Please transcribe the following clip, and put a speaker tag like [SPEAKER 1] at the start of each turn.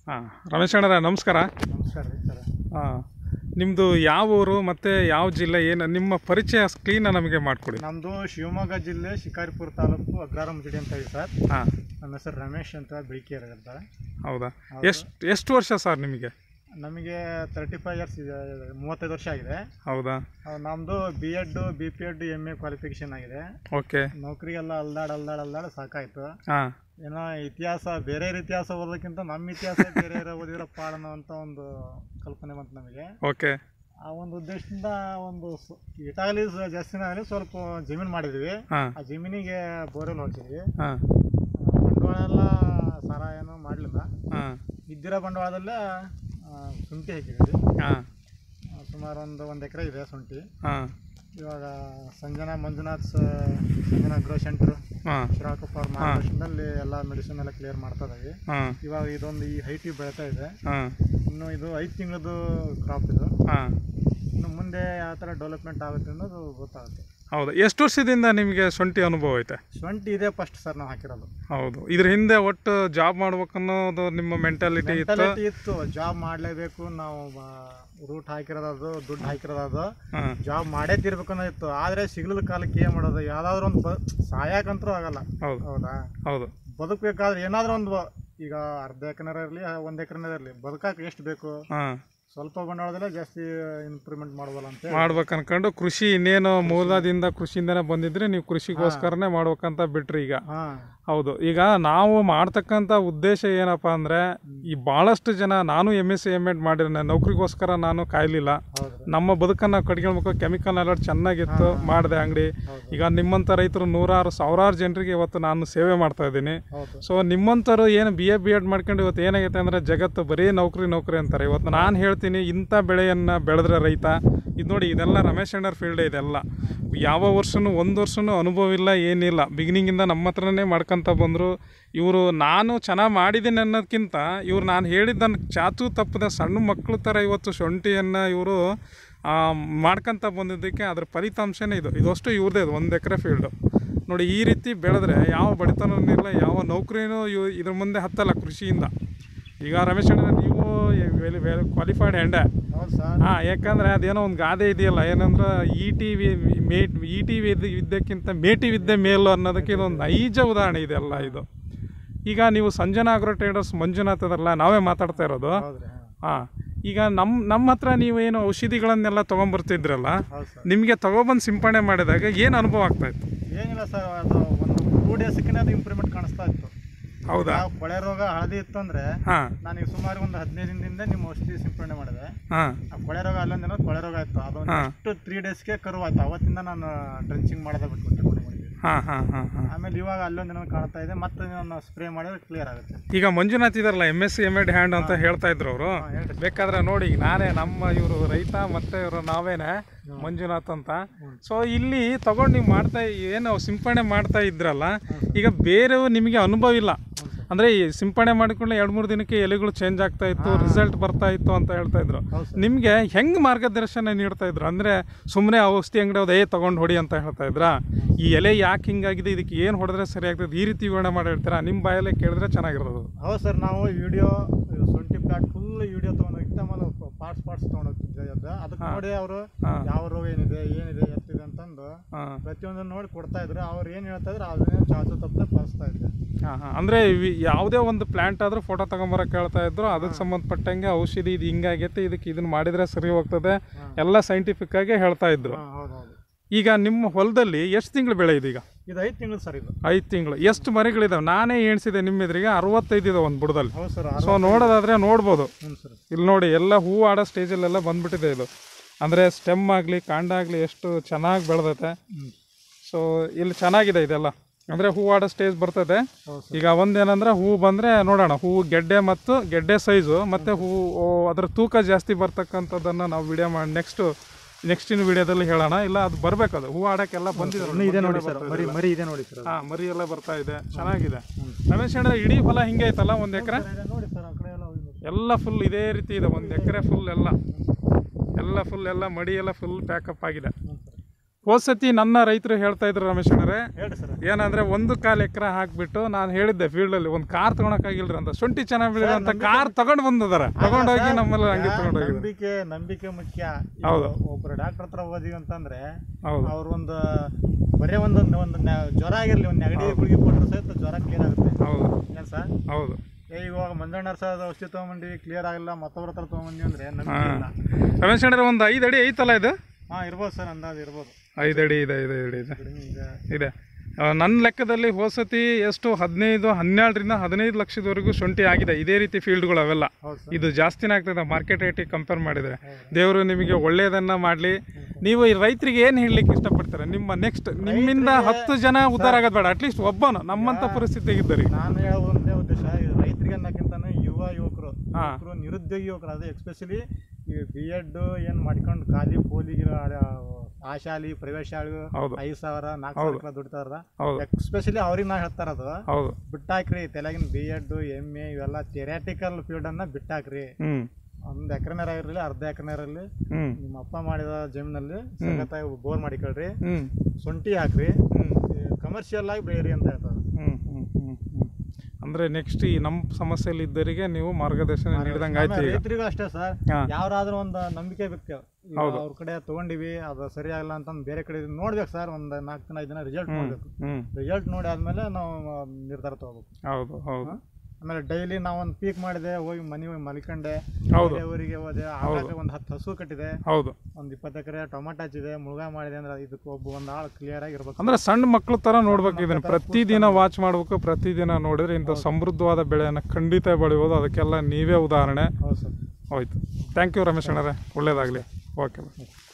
[SPEAKER 1] ಹಾಂ ರಮೇಶ್ ಅಣ್ಣರ ನಮಸ್ಕಾರ
[SPEAKER 2] ನಮಸ್ಕಾರ ರೀ ಸರ್
[SPEAKER 1] ಹಾಂ ನಿಮ್ಮದು ಯಾವ ಊರು ಮತ್ತು ಯಾವ ಜಿಲ್ಲೆ ಏನು ನಿಮ್ಮ ಪರಿಚಯ ಕ್ಲೀನ ನಮಗೆ ಮಾಡಿಕೊಡಿ
[SPEAKER 2] ನಮ್ಮದು ಶಿವಮೊಗ್ಗ ಜಿಲ್ಲೆ ಶಿಕಾರಿಪುರ ತಾಲೂಕು ಅಗ್ರಾರ ಮುಜಡಿ ಅಂತ ಇದೆ ಸರ್
[SPEAKER 1] ಹಾಂ
[SPEAKER 2] ನಮ್ಮ ಹೆಸರು ರಮೇಶ್ ಅಂತ ಬಿಳಿಕೇರಿ ಅಂತ
[SPEAKER 1] ಹೌದಾ ಎಷ್ಟು ಎಷ್ಟು ವರ್ಷ ಸರ್ ನಿಮಗೆ
[SPEAKER 2] ನಮಗೆ ತರ್ಟಿ ಫೈವ್ ಇಯರ್ಸ್ ಇದೆ ಮೂವತ್ತೈದು ವರ್ಷ ಆಗಿದೆ
[SPEAKER 1] ಹೌದಾ
[SPEAKER 2] ಆ, ನಮ್ಮದು B Ed B P Ed M A qualification ಆಗಿದೆ
[SPEAKER 1] ಓಕೆ
[SPEAKER 2] ನೌಕರಿಗೆಲ್ಲ ಅಲ್ದಾಡ್ ಅಲ್ದಾಡ್ ಅಲ್ದಾಡ್ ಸಾಕಾಯಿತು
[SPEAKER 1] ಹಾಂ
[SPEAKER 2] ಏನೋ ಇತಿಹಾಸ ಬೇರೆ ಇತಿಹಾಸ ಓದೋದಕ್ಕಿಂತ ನಮ್ಮ ಇತಿಹಾಸ ಬೇರೆ ಓದಿರೋ ಪಾಡನ ಅಂತ ಒಂದು ಕಲ್ಪನೆ ಬಂತು ನಮಗೆ
[SPEAKER 1] ಓಕೆ
[SPEAKER 2] ಆ ಒಂದು ಉದ್ದೇಶದಿಂದ ಒಂದು ಸ- ಈಟಾಗಲಿ ಸ- ಜಾಸ್ತಿನ ಆಗಲಿ ಸ್ವಲ್ಪ ಜಮೀನು ಮಾಡಿದ್ವಿ
[SPEAKER 1] ಹಾಂ
[SPEAKER 2] ಆ ಜಮೀನಿಗೆ ಬೋರ್ವೆಲ್ ಹೊಡ್ಸಿದ್ವಿ
[SPEAKER 1] ಹಾಂ
[SPEAKER 2] ಬಂಡವಾಳ ಎಲ್ಲ ಸಾರ ಏನು ಮಾಡಲಿಲ್ಲ
[SPEAKER 1] ಹಾಂ
[SPEAKER 2] ಇದ್ದಿರೋ ಬಂಡವಾಳದಲ್ಲೇ ಆ, ಶುಂಠಿ ಹಾಕಿದ್ವಿ
[SPEAKER 1] ಹಾಂ
[SPEAKER 2] ಆ, ಸುಮಾರು ಒಂದು ಒಂದು ಎಕರೆ ಇದೆ ಶುಂಠಿ
[SPEAKER 1] ಹಾಂ
[SPEAKER 2] ಇವಾಗ ಸಂಜನಾ ಮಂಜುನಾಥ್ ಸ- ಸಂಜನಾ ಗ್ರೋ ಸೆಂಟರ್
[SPEAKER 1] ಹಾಂ
[SPEAKER 2] ಶಿರಾಳಕೊಪ್ಪ ಅವ್ರ ಮಾರ್ಗದರ್ಶನದಲ್ಲಿ ಎಲ್ಲ ಮೆಡಿಸಿನ್ ಎಲ್ಲ ಕ್ಲಿಯರ್ ಮಾಡ್ತಾ ಇದ್ದೀವಿ
[SPEAKER 1] ಹಾಂ
[SPEAKER 2] ಇವಾಗ ಇದೊಂದು ಈ ಹೈಟಿಗೆ ಬೆಳೀತಾ ಇದೆ
[SPEAKER 1] ಹಾಂ
[SPEAKER 2] ಇನ್ನು ಇದು ಐದು ತಿಂಗಳದ್ದು ಕ್ರಾಪ್ ಇದು
[SPEAKER 1] ಹಾಂ
[SPEAKER 2] ಇನ್ನು ಮುಂದೆ ಯಾವ ಥರ ಡೆವಲಪ್ಮೆಂಟ್ ಆಗುತ್ತೆ ಅನ್ನೋದು ಗೊತ್ತಾಗುತ್ತೆ
[SPEAKER 1] ಹೌದು ಎಷ್ಟು ವರ್ಷದಿಂದ ನಿಮಗೆ ಶುಂಠಿ ಅನುಭವ ಐತೆ
[SPEAKER 2] ಶುಂಠಿ ಇದೆ ಫಸ್ಟ್ ಸರ್ ನಾವು ಹಾಕಿರೋದು
[SPEAKER 1] ಹೌದು ಇದ್ರ ಹಿಂದೆ ಒಟ್ಟು ಜಾಬ್ ಮಾಡ್ಬೇಕನ್ನೋದು ನಿಮ್ಮ ಮೆಂಟಾಲಿಟಿ ಇತ್ತು
[SPEAKER 2] ಮೆಂಟಾಲಿಟಿ ಇತ್ತು ಜಾಬ್ ಮಾಡಲೇಬೇಕು ನಾವು ರೂಟ್ ಹಾಕಿರೋದು ದುಡ್ಡು ಹಾಕಿರೋದು
[SPEAKER 1] ಹಾಂ
[SPEAKER 2] ಜಾಬ್ ಮಾಡೇ ತೀರ್ಬೇಕು ಅನ್ನೋದಿತ್ತು ಆದರೆ ಸಿಗ್ಲದ ಕಾಲಕ್ಕೆ ಏನು ಮಾಡೋದು ಯಾವುದಾದ್ರೂ ಒಂದು ಬ ಸಾಯಕಂತರೂ ಆಗಲ್ಲ
[SPEAKER 1] ಹೌದು
[SPEAKER 2] ಹೌದಾ
[SPEAKER 1] ಹೌದು
[SPEAKER 2] ಬದುಕಬೇಕಾದ್ರೆ ಏನಾದರೂ ಒಂದು ಬ- ಈಗ ಅರ್ಧ ಎಕರೆ ಇರಲಿ ಒಂದು ಎಕರೆ ಇರಲಿ ಬದುಕಕ್ಕೆ ಎಷ್ಟು ಬೇಕು
[SPEAKER 1] ಹಾಂ
[SPEAKER 2] ಸ್ವಲ್ಪ ಬಂಡವಾಳದಲ್ಲೇ ಜಾಸ್ತಿ ಇಂಪ್ರೂವ್ಮೆಂಟ್ ಮಾಡ್ಬೋಲ್ಲ ಅಂತ ಹೇಳಿ
[SPEAKER 1] ಮಾಡ್ಬೇಕು ಅನ್ಕೊಂಡು ಕೃಷಿ ಇನ್ನೇನು ಮೂಲದಿಂದ ಕೃಷಿಯಿಂದನೇ ಬಂದಿದ್ರೆ ನೀವು ಕೃಷಿಗೋಸ್ಕರನೇ ಮಾಡ್ಬೇಕಂತ ಬಿಟ್ರಿ ಈಗ
[SPEAKER 2] ಹಾಂ
[SPEAKER 1] ಹೌದು ಈಗ ನಾವು ಮಾಡ್ತಕ್ಕಂಥ ಉದ್ದೇಶ ಏನಪ್ಪ ಅಂದರೆ ಈ ಭಾಳಷ್ಟು ಜನ ನಾನು M S C M Ed ಮಾಡಿರೋಣ ನೌಕರಿಗೋಸ್ಕರ ನಾನು ಕಾಯಲಿಲ್ಲ
[SPEAKER 2] ಹೌದು
[SPEAKER 1] ನಮ್ಮ ಬದುಕನ್ನು ಕಟ್ಕೊಳ್ಬೇಕು ಕೆಮಿಕಲ್ ಅಲರ್ಟ್ ಚೆನ್ನಾಗಿತ್ತು ಮಾಡಿದೆ ಅಂಗಡಿ ಈಗ ನಿಮ್ಮಂಥ ರೈತರು ನೂರಾರು ಸಾವಿರಾರು ಜನರಿಗೆ ಇವತ್ತು ನಾನು ಸೇವೆ ಮಾಡ್ತಾ ಇದ್ದೀನಿ
[SPEAKER 2] ಹೌದು
[SPEAKER 1] ಸೊ ನಿಮ್ಮಂಥವ್ರು ಏನು ಬಿ ಎ ಬಿ ಎಡ್ ಮಾಡ್ಕೊಂಡು ಇವತ್ತು ಏನಾಗೈತೆ ಅಂದರೆ ಜಗತ್ತು ಬರೀ ನೌಕರಿ ನೌಕರಿ ಅಂತಾರೆ ಇವತ್ತು ನಾನು ಹೇಳ್ತೀನಿ ಇಂಥ ಬೆಳೆಯನ್ನು ಬೆಳೆದ್ರೆ ರೈತ ಇದು ನೋಡಿ ಇದೆಲ್ಲ ರಮೇಶ್ ಅಣ್ಣರ್ ಫೀಲ್ಡ್ ಇದೆಲ್ಲ ಯಾವ ವರ್ಷನೂ ಒಂದು ವರ್ಷನೂ ಅನುಭವ ಇಲ್ಲ ಏನಿಲ್ಲ ಬಿಗಿನಿಂಗಿಂದ ನಮ್ಮ ಹತ್ರನೇ ಮಾಡ್ಕೊತ ಬಂದರು ಇವರು ನಾನು ಚೆನ್ನಾಗಿ ಮಾಡಿದ್ದೀನಿ ಅನ್ನೋದಕ್ಕಿಂತ ಇವ್ರು ನಾನು ಹೇಳಿದ್ದನ್ನು ಚಾಚು ತಪ್ಪದೆ ಸಣ್ಣ ಮಕ್ಕಳ ಥರ ಇವತ್ತು ಶುಂಠಿಯನ್ನು ಇವರು ಮಾಡ್ಕೊತ ಬಂದಿದ್ದಕ್ಕೆ ಅದ್ರ ಫಲಿತಾಂಶನೇ ಇದು ಇದಷ್ಟು ಇವ್ರದೇ ಇದು ಒಂದು ಎಕರೆ ಫೀಲ್ಡು ನೋಡಿ ಈ ರೀತಿ ಬೆಳೆದ್ರೆ ಯಾವ ಬಡತನನೂ ಇಲ್ಲ ಯಾವ ನೌಕರಿನೂ ಇವ್ ಇದ್ರ ಮುಂದೆ ಹತ್ತಲ್ಲ ಕೃಷಿಯಿಂದ ಈಗ ರಮೇಶ್ ಅಣ್ಣ ನೀವು ವೆರಿ ವೆರಿ ಕ್ವಾಲಿಫೈಡ್ ಹ್ಯಾಂಡ
[SPEAKER 2] ಹೌದು ಸರ್
[SPEAKER 1] ಹಾಂ ಯಾಕಂದರೆ ಅದೇನೋ ಒಂದು ಗಾದೆ ಇದೆಯಲ್ಲ ಏನಂದ್ರೆ ಇ ಟಿ ವಿ ಮೇ ಇ ಟಿ ವಿ ವಿದ್ಯೆಕ್ಕಿಂತ ಮೇಟಿ ವಿದ್ಯೆ ಮೇಲು ಅನ್ನೋದಕ್ಕೆ ಇದೊಂದು ನೈಜ ಉದಾಹರಣೆ ಇದೆಲ್ಲ ಇದು ಈಗ ನೀವು ಸಂಜನಾ ಆಗ್ರೋ ಟ್ರೇಡರ್ಸ್ ಮಂಜುನಾಥ್ ಅದಲ್ಲ ನಾವೇ ಮಾತಾಡ್ತಾ ಇರೋದು
[SPEAKER 2] ಹೌದ್ರಿ ಹಾಂ
[SPEAKER 1] ಹಾಂ ಈಗ ನಮ್ಮ ನಮ್ಮ ಹತ್ರ ನೀವೇನು ಔಷಧಿಗಳನ್ನೆಲ್ಲ ತೊಗೊಂಬರ್ತಿದ್ರಲ್ಲ
[SPEAKER 2] ಹೌದು ಸರ್
[SPEAKER 1] ನಿಮಗೆ ತೊಗೊಬಂದು ಸಿಂಪಡಣೆ ಮಾಡಿದಾಗ ಏನು ಅನುಭವ ಆಗ್ತಾ ಇತ್ತು
[SPEAKER 2] ಏನಿಲ್ಲ ಸರ್ ಅದು ಒಂದು ಟೂ ಡೇಸ್ಗೆ ಅದು ಇಂಪ್ರೂವ್ಮೆಂಟ್ ಕಾಣಿಸ್ತಾ ಇತ್ತು
[SPEAKER 1] ಹೌದಾ
[SPEAKER 2] ಯಾವ ಕೊಳೆ ರೋಗ ಹಳದಿ ಇತ್ತು ಅಂದ್ರೆ
[SPEAKER 1] ಹಾಂ
[SPEAKER 2] ನಾನು ಸುಮಾರು ಒಂದು ಹದಿನೈದು ದಿನದಿಂದ ನಿಮ್ಮ ಔಷಧಿ ಸಿಂಪಡಣೆ ಮಾಡಿದೆ
[SPEAKER 1] ಹಾಂ
[SPEAKER 2] ಆ ಕೊಳೆ ರೋಗ ಅಲ್ಲೊಂದು ದಿನ ಕೊಳೆ ರೋಗ ಆಯ್ತು ಅದು
[SPEAKER 1] ಹಾ.
[SPEAKER 2] ನೆಕ್ಸ್ಟ್ ತ್ರೀ ಡೇಸ್ಗೆ ಕರು ಆಯ್ತು ಅವತ್ತಿಂದ ನಾನು ಡ್ರೆಂಚಿಂಗ್ ಮಾಡೋದೇ ಬಿಟ್ಬಿಟ್ಟೆ ಮನೆ ಮನೆಗೆ.
[SPEAKER 1] ಹಾಂ ಹಾಂ ಹಾಂ ಹಾಂ
[SPEAKER 2] ಆಮೇಲೆ ಇವಾಗ ಅಲ್ಲೊಂದು ದಿನ ಕಾಣ್ತಾ ಇದೆ ಮತ್ತೆ ನಾನು ಸ್ಪ್ರೇ ಮಾಡಿದ್ರೆ ಕ್ಲಿಯರ್ ಆಗುತ್ತೆ
[SPEAKER 1] ಈಗ ಮಂಜುನಾಥ್ ಇದಾರಲ್ಲ M S C M Ed ಹ್ಯಾಂಡ್ ಅಂತ ಹೇಳ್ತಾ ಇದ್ರು ಅವರು
[SPEAKER 2] ಹಾಂ ಹೇಳ್ರಿ
[SPEAKER 1] ಬೇಕಾದ್ರೆ ನೋಡಿ ಈಗ ನಾನೇ ನಮ್ಮ ಇವರು ರೈತ ಮತ್ತೆ ಇವರು ನಾವೇನೆ ಮಂಜುನಾಥ್ ಅಂತ ಸೊ ಇಲ್ಲಿ ತಗೊಂಡು ನೀವು ಮಾಡ್ತಾ ಏನು ಸಿಂಪಡಣೆ ಮಾಡ್ತಾ ಇದ್ರಲ್ಲ ಈಗ ಬೇರೆ ನಿಮಗೆ ಅನುಭವ ಇಲ್ಲ ಅಂದ್ರೆ ಈ ಸಿಂಪಡಣೆ ಮಾಡಿಕೊಂಡು ಎರಡು ಮೂರು ದಿನಕ್ಕೆ ಎಲೆಗಳು ಚೇಂಜ್ ಆಗ್ತಾ ಇತ್ತು ರಿಸಲ್ಟ್ ಬರ್ತಾ ಇತ್ತು ಅಂತ ಹೇಳ್ತಾ ಇದ್ರು
[SPEAKER 2] ಹೌದು ಸರ್
[SPEAKER 1] ನಿಮಗೆ ಹೆಂಗ್ ಮಾರ್ಗದರ್ಶನ ನೀಡ್ತಾ ಇದ್ರು ಅಂದ್ರೆ ಸುಮ್ಮನೆ ಔಷಧಿ ಅಂಗಡಿ ಹೋದ ಏ ತಗೊಂಡು ಹೊಡಿ ಅಂತ ಹೇಳ್ತಾ ಇದ್ರಾ ಈ ಎಲೆ ಯಾಕೆ ಹಿಂಗಾಗಿದೆ ಇದಕ್ಕೆ ಏನು ಹೊಡೆದ್ರೆ ಸರಿ ಆಗ್ತದೆ ಈ ರೀತಿ ವಿವರಣೆ ಮಾಡಿ ಹೇಳ್ತೀರಾ ನಿಮ್ಮ ಬಾಯಲ್ಲೇ ಕೇಳಿದ್ರೆ ಚೆನ್ನಾಗಿರೋದು
[SPEAKER 2] ಹೌದು ಸರ್ ನಾವು ವಿಡಿಯೋ ಸೊಂಟಿ ಪ್ಲಾಟ್ ಫುಲ್ ವಿಡಿಯೋ ತೊಗೊಂಡೋಗಿದ್ದೆ ಆಮೇಲೆ ಪಾರ್ಟ್ಸ್ ಪಾರ್ಟ್ಸ್ ತೊಗೊಂಡೋಗ್ತಿದ್ದೆ ಅದು ಅದಕ್ಕೆ ನೋಡಿ ಅವರು
[SPEAKER 1] ಹಾಂ
[SPEAKER 2] ಯಾವ ರೋಗ ಏನಿದೆ ಏನಿದೆ ಎತ್ತಿದೆ ಅಂತಂದು
[SPEAKER 1] ಹಾಂ
[SPEAKER 2] ಪ್ರತಿಯೊಂದನ್ನು ನೋಡಿ ಕೊಡ್ತಾ ಇದ್ರು ಅವ್ರು ಏನು ಹೇಳ್ತಾ ಇದ್ರು ಅದನ್ನೇ ಚಾಚು ತಪ್ಪದೆ ಪಾಲಿಸ್ತಾ ಇದ್ದೆ
[SPEAKER 1] ಹಾಂ ಹಾಂ ಅಂದರೆ ಯಾವುದೇ ಒಂದು ಪ್ಲ್ಯಾಂಟ್ ಆದರೂ ಫೋಟೋ ತಗೊಂಬರಕ್ಕೆ ಹೇಳ್ತಾ ಇದ್ರು ಅದಕ್ಕೆ ಸಂಬಂಧಪಟ್ಟಂಗೆ ಔಷಧಿ ಇದು ಹಿಂಗಾಗೈತೆ ಇದಕ್ಕೆ ಇದನ್ನ ಮಾಡಿದರೆ ಸರಿ ಹೋಗ್ತದೆ ಎಲ್ಲ ಸೈಂಟಿಫಿಕ್ ಆಗಿ ಹೇಳ್ತಾ ಇದ್ರು
[SPEAKER 2] ಹಾಂ ಹೌದು ಹೌದು
[SPEAKER 1] ಈಗ ನಿಮ್ಮ ಹೊಲದಲ್ಲಿ ಎಷ್ಟು ತಿಂಗಳು ಬೆಳೆ ಇದೆ ಈಗ
[SPEAKER 2] ಇದು ಐದು ತಿಂಗಳು ಸರ್ ಇದು
[SPEAKER 1] ಐದು ತಿಂಗಳು ಎಷ್ಟು ಮರಿಗಳಿದಾವೆ ನಾನೇ ಎಣಿಸಿದೆ ನಿಮ್ಮ ಎದುರಿಗೆ ಅರವತ್ತೈದು ಇದಾವೆ ಒಂದು ಬುಡದಲ್ಲಿ
[SPEAKER 2] ಹೌದು ಸರ್
[SPEAKER 1] ಸೊ ನೋಡೋದಾದ್ರೆ ನೋಡ್ಬೋದು
[SPEAKER 2] ಹ್ಞೂ ಸರ್
[SPEAKER 1] ಇಲ್ಲಿ ನೋಡಿ ಎಲ್ಲ ಹೂ ಆಡೋ ಸ್ಟೇಜಲ್ಲೆಲ್ಲ ಬಂದ್ಬಿಟ್ಟಿದೆ ಇದು ಅಂದರೆ ಸ್ಟೆಮ್ ಆಗಲಿ ಕಾಂಡ ಆಗಲಿ ಎಷ್ಟು ಚೆನ್ನಾಗಿ ಬೆಳೆದೈತೆ
[SPEAKER 2] ಹ್ಞೂ
[SPEAKER 1] ಸೊ ಇಲ್ಲಿ ಚೆನ್ನಾಗಿದೆ ಇದೆಲ್ಲ ಅಂದರೆ ಹೂ ಆಡೋ ಸ್ಟೇಜ್ ಬರ್ತದೆ
[SPEAKER 2] ಹೌದು ಸರ್
[SPEAKER 1] ಈಗ ಒಂದೇನಂದ್ರೆ ಹೂ ಬಂದರೆ ನೋಡೋಣ ಹೂ ಗೆಡ್ಡೆ ಮತ್ತು ಗೆಡ್ಡೆ ಸೈಜು ಮತ್ತು ಹೂ ಓ, ಅದರ ತೂಕ ಜಾಸ್ತಿ ಬರ್ತಕ್ಕಂಥದ್ದನ್ನು ನಾವು ವಿಡಿಯೋ ಮಾಡಿ ನೆಕ್ಸ್ಟು ನೆಕ್ಸ್ಟಿನ ವಿಡಿಯೋದಲ್ಲಿ ಹೇಳೋಣ ಇಲ್ಲ ಅದು ಬರಬೇಕು ಅದು ಹೂ ಆಡೋಕ್ಕೆಲ್ಲ ಬಂದಿದೆ
[SPEAKER 2] ಇದೆ ನೋಡಿ ಸರ್ ಮರಿ ಮರಿ ಇದೆ ನೋಡಿ ಸರ್
[SPEAKER 1] ಹಾಂ ಮರಿ ಎಲ್ಲ ಬರ್ತಾ ಇದೆ ಚೆನ್ನಾಗಿದೆ ರಮೇಶ್ ಅಣ್ಣ ಇಡೀ ಹೊಲ ಹಿಂಗೆ ಐತಲ್ಲ ಒಂದು ಎಕರೆ
[SPEAKER 2] ನೋಡಿ ಸರ್ ಆ ಕಡೆ ಎಲ್ಲ ಹೋಗಿ ನೋಡಿ.
[SPEAKER 1] ಎಲ್ಲ ಫುಲ್ ಇದೇ ರೀತಿ ಇದೆ ಒಂದು ಎಕರೆ ಫುಲ್ ಎಲ್ಲ ಎಲ್ಲ ಫುಲ್ ಎಲ್ಲ ಮಡಿ ಎಲ್ಲ ಫುಲ್ ಪ್ಯಾಕಪ್ ಆಗಿದೆ
[SPEAKER 2] ಹ್ಞೂ ಸರ್
[SPEAKER 1] ಹೋದ್ ಸತಿ ನನ್ನ ರೈತರು ಹೇಳ್ತಾ ಇದ್ರು ರಮೇಶ್ ಅಣ್ಣರೇ
[SPEAKER 2] ಹೇಳಿ ಸರ್
[SPEAKER 1] ಏನಂದ್ರೆ ಒಂದು ಕಾಲು ಎಕರೆ ಹಾಕ್ಬಿಟ್ಟು ನಾನು ಹೇಳಿದ್ದೆ ಫೀಲ್ಡ್ ಅಲ್ಲಿ ಒಂದು ಕಾರ್ ತಗೊಳಕ್ಕಾಗಿಲ್ರಿ ಅಂತ ಶುಂಠಿ ಚೆನ್ನಾಗಿ ಬೆಳೆದ ಅಂತ ಕಾರ್ ತಗೊಂಡ್ ಬಂದದಾರ ತಗೊಂಡೋಗಿ ನಮ್ಮಲ್ಲಿ ಹಂಗೆ ತಗೊಂಡೋಗಿದ್ರು
[SPEAKER 2] ನಂಬಿಕೆ ನಂಬಿಕೆ ಮುಖ್ಯ ಈಗ
[SPEAKER 1] ಹೌದು.
[SPEAKER 2] ಒಬ್ರು ಡಾಕ್ಟರ್ ಹತ್ರ ಓದಿವಿ ಅಂತಂದ್ರೆ
[SPEAKER 1] ಹೌದು
[SPEAKER 2] ಅವ್ರೊಂದು ಬರೀ ಒಂದು ಒಂದು ನ- ಜ್ವರ ಆಗಿರ್ಲಿ ಒಂದು ನೆಗಡಿ ಗುಳಿಗೆ ಕೊಟ್ಟರು ಸಹಿತ ಜ್ವರ ಕ್ಲಿಯರ್ ಆಗುತ್ತೆ
[SPEAKER 1] ಹೌದು
[SPEAKER 2] ಏನ್ ಸರ್
[SPEAKER 1] ಹೌದು
[SPEAKER 2] ಏ ಇವಾಗ ಮಂಜಣ್ಣರ್ ಸರ್ ಔಷಧಿ ತೊಗೊಂಬಂದಿವಿ ಕ್ಲಿಯರ್ ಆಗಿಲ್ಲ ಮತ್ತೊಬ್ರ ಹತ್ರ ತೊಗೊಂಬಂದಿವಿ ಅಂದ್ರೆ ನಂಬಿಕೆ ಇಲ್ಲ
[SPEAKER 1] ರಮೇಶ್ ಅಣ್ಣರೇ ಒಂದು ಐದು ಅಡಿ ಐತಲ್ಲ ಇದು
[SPEAKER 2] ಹಾ ಇರ್ಬೋದು ಸರ್ ಅಂದಾಜು ಇರ್ಬೋದು
[SPEAKER 1] ಐದು ಅಡಿ ಇದೆ ಐದು ಅಡಿ ಇದೆ
[SPEAKER 2] ಕಡಿಮೆ ಈಗ
[SPEAKER 1] ಇದೆ ಆ, ನನ್ನ ಲೆಕ್ಕದಲ್ಲಿ ಹೋಸತಿ ಎಷ್ಟು ಹದಿನೈದು ಹನ್ನೆರಡರಿಂದ ಹದಿನೈದು ಲಕ್ಷದವರೆಗೂ ಶುಂಠಿ ಆಗಿದೆ ಇದೇ ರೀತಿ ಫೀಲ್ಡ್ಗಳು ಅವೆಲ್ಲ
[SPEAKER 2] ಹೌದು ಸರ್
[SPEAKER 1] ಇದು ಜಾಸ್ತಿನೇ ಆಗ್ತದೆ ಮಾರ್ಕೆಟ್ ರೇಟಿಗೆ ಕಂಪೇರ್ ಮಾಡಿದರೆ ದೇವರು ನಿಮಗೆ ಒಳ್ಳೆಯದನ್ನ ಮಾಡಲಿ ನೀವು ಈ ರೈತರಿಗೆ ಏನು ಹೇಳಲಿಕ್ಕೆ ಇಷ್ಟಪಡ್ತಾರೆ ನಿಮ್ಮ ನೆಕ್ಸ್ಟ್ ನಿಮ್ಮಿಂದ ಹತ್ತು ಜನ ಉದ್ಧಾರ ಆಗೋದು ಬೇಡ ಅಟ್ಲೀಸ್ಟ್ ಒಬ್ಬನು ನಮ್ಮಂಥ ಪರಿಸ್ಥಿತಿ ಇದ್ದರಿ
[SPEAKER 2] ನಾನು ಹೇಳೋ ಒಂದೇ ಉದ್ದೇಶ ಇದು ರೈತರಿಗೆ ಅನ್ನಕ್ಕಿಂತಾನು ಯುವ ಯುವಕರು
[SPEAKER 1] ಹಾ.
[SPEAKER 2] ಯುವಕರು ನಿರುದ್ಯೋಗಿ ಯುವಕರು ಅದು ಎಕ್ಸ್ಪೆಷಲಿ ಈ ಬಿ ಎಡ್ ಏನು ಮಾಡ್ಕೊಂಡು ಖಾಲಿ ಪೋಲಿಗೆ ಆ ಶಾಲಿ ಪ್ರೈವೇಟ್ ಶಾಲೆ
[SPEAKER 1] ಹೌದು
[SPEAKER 2] ಐದು ಸಾವಿರ ನಾಲ್ಕು ಸಾವಿರ ರೂಪಾಯಿ ದುಡ್ತಾರ
[SPEAKER 1] ಹೌದು
[SPEAKER 2] ಎಕ್ಸ್ಪೆಷಲಿ ಅವ್ರಿಗೆ ನಾ ಹೇಳ್ತಾ ಇರೋದು
[SPEAKER 1] ಹೌದು
[SPEAKER 2] ಬಿಟ್ಟಾಕ್ರಿ ತೆಲಗಿನ ಬಿ ಎಡ್ ಎಮ್ ಎ ಇವೆಲ್ಲ ಥಿಯರಾಟಿಕಲ್ ಫೀಲ್ಡನ್ನು ಬಿಟ್ಟಾಕ್ರಿ
[SPEAKER 1] ಹ್ಮ್
[SPEAKER 2] ಒಂದು ಎಕರೆನಾರ ಇರಲಿ ಅರ್ಧ ಎಕರೆನಾರ ಇರಲಿ
[SPEAKER 1] ಹ್ಮ್
[SPEAKER 2] ನಿಮ್ಮ ಅಪ್ಪ ಮಾಡಿದ ಜಮೀನಲ್ಲಿ ಸಗತ್ತಾಗಿ ಬೋರ್ ಮಾಡಿಕೊಳ್ರಿ
[SPEAKER 1] ಹ್ಮ್
[SPEAKER 2] ಶುಂಠಿ ಹಾಕ್ರಿ
[SPEAKER 1] ಹ್ಮ್
[SPEAKER 2] ಕಮರ್ಷಿಯಲ್ ಆಗಿ ಬೆಳೀರಿ ಅಂತ ಹೇಳ್ತಾರೆ
[SPEAKER 1] ಹ್ಮ್ ಹ್ಮ್ ಹ್ಮ್ ಹ್ಮ್ ಅಂದ್ರೆ ನೆಕ್ಸ್ಟ್ ಈ ನಮ್ಮ ಸಮಸ್ಯೆಯಲ್ಲಿ ಇದ್ದವರಿಗೆ ನೀವು ಮಾರ್ಗದರ್ಶನ ನೀಡಿದಂಗೆ ಆಯ್ತು ಈಗ
[SPEAKER 2] ರೈತರಿಗೂ ಅಷ್ಟೇ ಸರ್
[SPEAKER 1] ಹಾ.
[SPEAKER 2] ಯಾವ್ದಾದ್ರು ಒಂದು ನಂಬಿಕೆ ಬೇಕು ಈಗ ಅವ್ರ ಕಡೆ ತಗೊಂಡಿವಿ ಅದು ಸರಿ ಆಗಲ್ಲ ಅಂತಂದು ಬೇರೆ ಕಡೆ ನೋಡ್ಬೇಕು ಸರ್ ಒಂದು ನಾಲ್ಕು ದಿನ ಐದು ದಿನ ರಿಸಲ್ಟ್ ನೋಡ್ಬೇಕು
[SPEAKER 1] ಹ್ಮ್
[SPEAKER 2] ರಿಸಲ್ಟ್ ನೋಡಿ ಆದ್ಮೇಲೆ ನಾವು ಆ, ನಿರ್ಧಾರ ತಗೋಬೇಕು
[SPEAKER 1] ಹೌದು ಹೌದು
[SPEAKER 2] ಆಮೇಲೆ ಡೈಲಿ ನಾವು ಒಂದು ಪೀಕ್ ಮಾಡಿದೆ ಹೋಗಿ ಮನೆ ಹೋಗಿ ಮಲ್ಕೊಂಡೆ
[SPEAKER 1] ಹೌದು
[SPEAKER 2] ಊರಿಗೆ ಹೋದೆ ಆಗಾಗ ಒಂದು ಹತ್ತು ಹಸು ಕಟ್ಟಿದೆ
[SPEAKER 1] ಹೌದು
[SPEAKER 2] ಒಂದು ಇಪ್ಪತ್ತು ಎಕರೆ ಟೊಮಾಟೊ ಹಚ್ಚಿದೆ ಮುಳುಗ ಮಾಡಿದೆ ಅಂದ್ರೆ ಇದಕ್ಕೆ ಒಬ್ಬ ಒಂದು ಆಳು ಕ್ಲಿಯರ್ ಆಗಿ ಇರ್ಬೇಕು
[SPEAKER 1] ಅಂದ್ರೆ ಸಣ್ಣ ಮಕ್ಳ ತರ ನೋಡ್ಬೇಕು ಇದನ್ನ ಪ್ರತಿದಿನ ವಾಚ್ ಮಾಡ್ಬೇಕು ಪ್ರತಿದಿನ ನೋಡಿದ್ರೆ ಇಂಥ ಸಮೃದ್ಧವಾದ ಬೆಳೆಯನ್ನು ಖಂಡಿತ ಬೆಳೆಯೋದು ಅದಕ್ಕೆಲ್ಲ ನೀವೇ ಉದಾಹರಣೆ
[SPEAKER 2] ಹೌದು ಸರ್
[SPEAKER 1] ಹೋಯ್ತು ಥ್ಯಾಂಕ್ ಯು ರಮೇಶ್ ಅಣ್ಣರೇ ಒಳ್ಳೇದಾಗಲಿ ಓಕೆ